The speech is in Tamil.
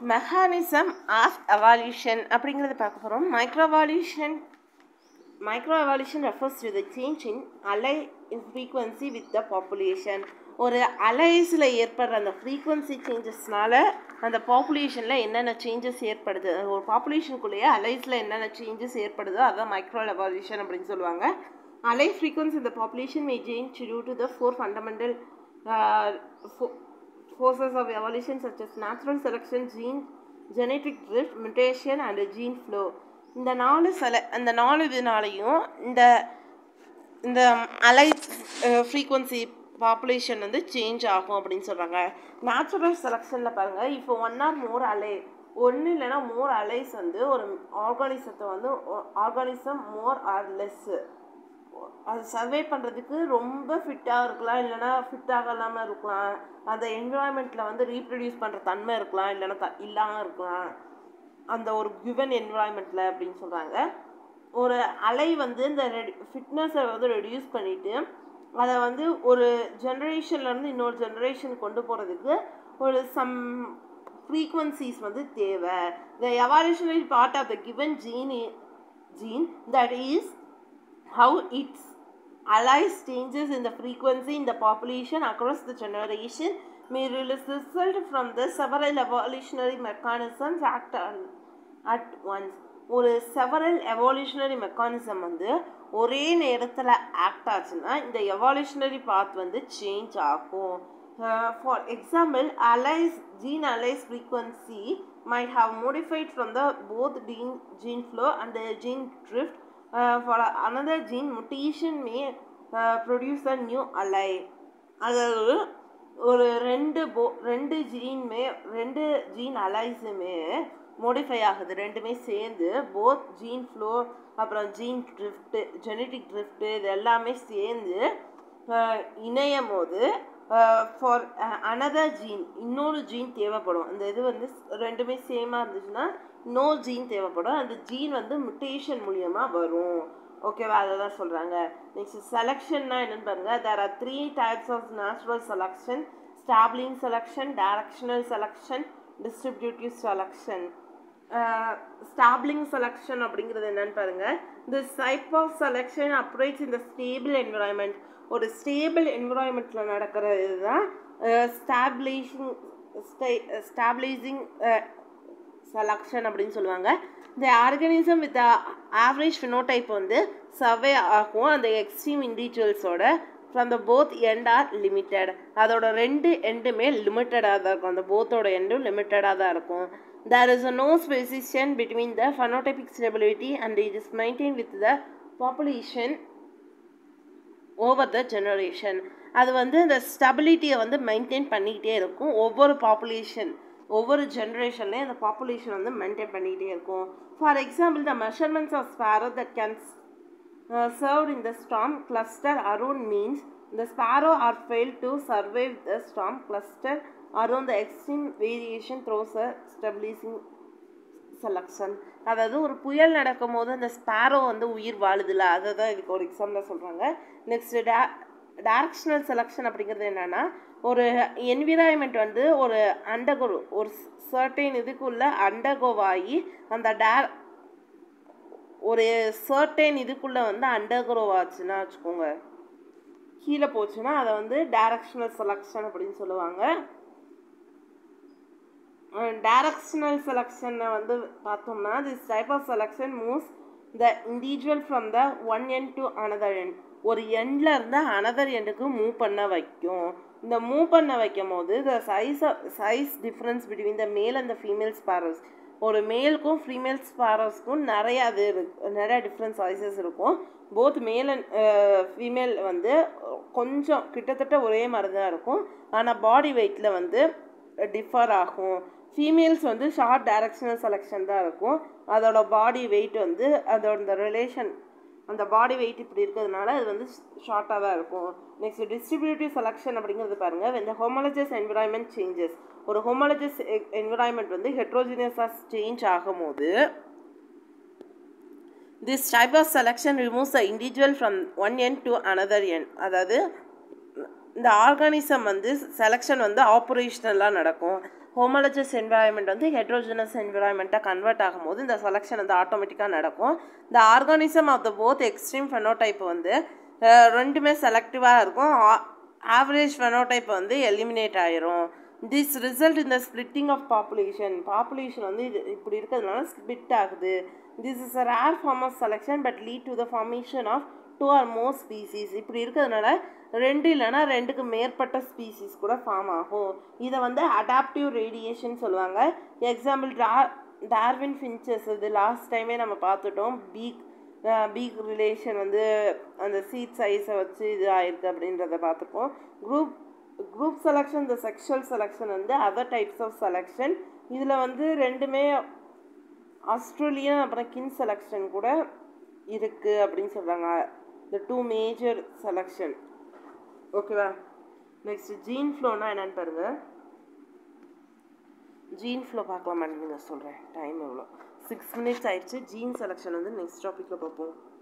மெக்கானிசம் ஆஃப் எவால்யூஷன் அப்படிங்கிறத பார்க்க போகிறோம் micro evolution micro evolution refers to the change in allele in frequency with the population ஒரு அலைஸில் ஏற்படுற அந்த ஃப்ரீக்வன்சி சேஞ்சஸ்னால அந்த பாப்புலேஷனில் என்னென்ன சேஞ்சஸ் ஏற்படுது ஒரு பாப்புலேஷனுக்குள்ளேயே அலைஸில் என்னென்ன சேஞ்சஸ் ஏற்படுதோ அதான் மைக்ரோ எவால்யூஷன் அப்படின்னு சொல்லுவாங்க அலை ஃப்ரீக்வன்சி இந்த population may change due to the four fundamental forces of evolution such as natural selection, gene, genetic drift, mutation and gene flow. இந்த நாலு சில அந்த நாலு இதனாலையும் இந்த இந்த அலை ஃப்ரீக்வன்சி பாப்புலேஷன் வந்து சேஞ்ச் ஆகும் அப்படின்னு சொல்கிறாங்க நேச்சுரல் செலெக்ஷனில் பாருங்கள் இப்போ ஒன் ஆர் மோர் அலை ஒன்று இல்லைன்னா மோர் அலைஸ் வந்து ஒரு ஆர்கானிசத்தை வந்து ஆர்கானிசம் மோர் ஆர் லெஸ்ஸு அது சர்வே பண்ணுறதுக்கு ரொம்ப ஃபிட்டாக இருக்கலாம் இல்லைனா ஃபிட்டாக இல்லாமல் இருக்கலாம் அந்த என்விரான்மெண்ட்டில் வந்து ரீப்ரொடியூஸ் பண்ணுற தன்மை இருக்கலாம் இல்லைனா த இல்லாமல் இருக்கலாம் அந்த ஒரு கிவன் என்விரான்மெண்ட்டில் அப்படின்னு சொல்கிறாங்க ஒரு அலை வந்து இந்த ரெடி ஃபிட்னஸை வந்து ரெடியூஸ் பண்ணிவிட்டு அதை வந்து ஒரு ஜென்ரேஷன்லேருந்து இன்னொரு ஜென்ரேஷன் கொண்டு போகிறதுக்கு ஒரு சம் ஃப்ரீக்வன்சிஸ் வந்து தேவை the evolutionary part of the given gene gene that is how its allies changes in the frequency in the population across the generation may result from the several evolutionary mechanisms act on, at once ஒரு செவரல் எவால்யூஷனரி மெக்கானிசம் வந்து ஒரே நேரத்தில் ஆக்ட் ஆச்சுன்னா இந்த எவால்யூஷனரி பாத் வந்து சேஞ்ச் ஆகும் for example alleles gene alleles frequency might have modified from the both gene gene flow and gene drift uh, for another gene mutation may uh, produce a new ally அதாவது ஒரு ரெண்டு போ ரெண்டு ஜீன்மே ரெண்டு ஜீன் அலைஸுமே மோடிஃபை ஆகுது ரெண்டுமே சேர்ந்து போத் ஜீன் ஃப்ளோ அப்புறம் ஜீன் ட்ரிஃப்ட்டு ஜெனட்டிக் ட்ரிஃப்ட்டு இது எல்லாமே சேர்ந்து இணையும் போது ஃபார் அனதர் ஜீன் இன்னொரு ஜீன் தேவைப்படும் அந்த இது வந்து ரெண்டுமே சேமாக இருந்துச்சுன்னா நோ ஜீன் தேவைப்படும் அந்த ஜீன் வந்து முட்டேஷன் மூலியமாக வரும் ஓகேவா அதை தான் சொல்கிறாங்க நெக்ஸ்ட் செலெக்ஷன்னா என்னென்னு பாருங்கள் there are three types of natural selection stabilizing selection directional selection distributive selection stabilizing selection அப்படிங்கிறது என்னன்னு பாருங்கள் இந்த டைப் ஆஃப் செலெக்ஷன் அப்ரேட்ஸ் இந்த ஸ்டேபிள் என்விரான்மெண்ட் ஒரு ஸ்டேபிள் என்விரான்மெண்ட்டில் நடக்கிற இதுதான் ஸ்டாப்லேஷிங் ஸ்டே ஸ்டாப்லைசிங் செலக்ஷன் அப்படின்னு சொல்லுவாங்க இந்த ஆர்கனிசம் வித் ஆவரேஜ் ஃபினோடைப் வந்து சர்வே ஆகும் அந்த எக்ஸ்ட்ரீம் இண்டிவிஜுவல்ஸோட from the both end are limited அதோட ரெண்டு எண்டுமே லிமிட்டடாக தான் இருக்கும் அந்த போத்தோட எண்டும் லிமிட்டடாக தான் இருக்கும் there is a no speciation between the phenotypic stability and it is maintain with the population over the generation அது வந்து இந்த ஸ்டெபிலிட்டியை வந்து மெயின்டைன் பண்ணிக்கிட்டே இருக்கும் ஒவ்வொரு பாப்புலேஷன் ஒவ்வொரு ஜென்ரேஷன்லேயும் அந்த பாப்புலேஷன் வந்து மெயின்டைன் பண்ணிக்கிட்டே இருக்கும் for example the measurements of sparrow that can survive in the storm cluster around means the sparrow are failed to survive the storm cluster around the extreme variation throws a stabilizing selection அதாவது ஒரு புயல் நடக்கும் போது அந்த ஸ்பேரோ வந்து உயிர் வாழுதுல அதை தான் இதுக்கு ஒரு எக்ஸாம்பிளாக சொல்கிறாங்க நெக்ஸ்ட் டே டைரக்ஷனல் செலெக்ஷன் அப்படிங்கிறது என்னென்னா ஒரு என்விரான்மெண்ட் வந்து ஒரு அண்டகோ ஒரு சர்டைன் இதுக்குள்ள அண்டகோவாகி அந்த டே ஒரு சர்டைன் இதுக்குள்ளே வந்து அண்டர்க்ரோவாச்சுன்னா வச்சுக்கோங்க கீழே போச்சுன்னா அதை வந்து டைரக்ஷனல் செலெக்ஷன் அப்படின்னு சொல்லுவாங்க டைரக்ஷனல் செலெக்ஷனை வந்து பார்த்தோம்னா this type of selection moves the individual from the one end to another end ஒரு எண்டில் இருந்து அனதர் எண்டுக்கு மூவ் பண்ண வைக்கும் இந்த மூவ் பண்ண வைக்கும் போது the size size difference between the male and the female ஸ்பாரஸ் ஒரு மேலுக்கும் ஃபீமேல் ஸ்பாரஸ்க்கும் நிறைய அது இருக்கு நிறைய டிஃப்ரெண்ட் சைஸஸ் இருக்கும் போத் மேல் அண்ட் ஃபீமேல் வந்து கொஞ்சம் கிட்டத்தட்ட ஒரே மாதிரி தான் இருக்கும் ஆனால் பாடி வெயிட்டில் வந்து டிஃபர் ஆகும் ஃபீமேல்ஸ் வந்து ஷார்ட் டைரக்ஷனல் செலெக்ஷன் தான் இருக்கும் அதோட பாடி வெயிட் வந்து அதோட இந்த ரிலேஷன் அந்த பாடி வெயிட் இப்படி இருக்கிறதுனால அது வந்து ஷார்ட்டாக தான் இருக்கும் நெக்ஸ்ட் டிஸ்ட்ரிபியூட்டிவ் செலெக்ஷன் அப்படிங்கிறது பாருங்கள் இந்த ஹோமலஜஸ் என்விரான்மெண்ட் சேஞ்சஸ் ஒரு ஹோமலஜஸ் என்விரான்மெண்ட் வந்து ஹெட்ரோஜினியஸாக சேஞ்ச் ஆகும்போது this type of selection removes the individual from one end to another end அதாவது இந்த ஆர்கானிசம் வந்து செலெக்ஷன் வந்து ஆப்ரேஷ்னலாக நடக்கும் ஹோமலஜஸ் என்வாயன்மெண்ட் வந்து ஹெட்ரோஜனஸ் என்விரான்மெண்ட்டாக கன்வெர்ட் ஆகும்போது இந்த செலெக்ஷன் வந்து ஆட்டோமேட்டிக்காக நடக்கும் இந்த organism of the both extreme phenotype வந்து அஹ், ரெண்டுமே செலக்டிவாக இருக்கும் ஆவரேஜ் ஃபெனோடைப் வந்து எலிமினேட் ஆயிரும் திஸ் ரிசல்ட் இந்த ஸ்பிளிட்டிங் ஆஃப் பாப்புலேஷன் பாப்புலேஷன் வந்து இது இப்படி இருக்கிறதுனால ஸ்பிட் ஆகுது this is a rare form of selection but lead to the formation of two or more species இப்படி இருக்கிறதுனால ரெண்டு இல்லைன்னா ரெண்டுக்கு மேற்பட்ட ஸ்பீசிஸ் கூட ஃபார்ம் ஆகும் இதை வந்து அடாப்டிவ் ரேடியேஷன் சொல்லுவாங்க எக்ஸாம்பிள் டா டார்வின் ஃபின்ச்சஸ் இது லாஸ்ட் டைமே நம்ம பார்த்துட்டோம் பீக் பீக் ரிலேஷன் வந்து அந்த சீட் சைஸை வச்சு இது ஆயிருக்கு அப்படின்றத பார்த்துருக்கோம் குரூப் குரூப் செலெக்ஷன் இந்த செக்ஷுவல் செலெக்ஷன் வந்து அதர் டைப்ஸ் ஆஃப் செலெக்ஷன் இதில் வந்து ரெண்டுமே ஆஸ்திரேலியன் அப்புறம் கின் செலெக்ஷன் கூட இருக்குது அப்படின்னு சொல்கிறாங்க இந்த டூ மேஜர் செலெக்ஷன் ஓகேவா நெக்ஸ்ட் ஜீன் ஃப்ளோனா என்னன்னு பாருங்க ஜீன் ஃப்ளோ பார்க்கலாம் நீங்கள் சொல்கிறேன் டைம் எவ்வளோ சிக்ஸ் மினிட்ஸ் ஆயிடுச்சு ஜீன் செலெக்ஷன் வந்து நெக்ஸ்ட் டாப்பிக்கில் பார்ப்போம்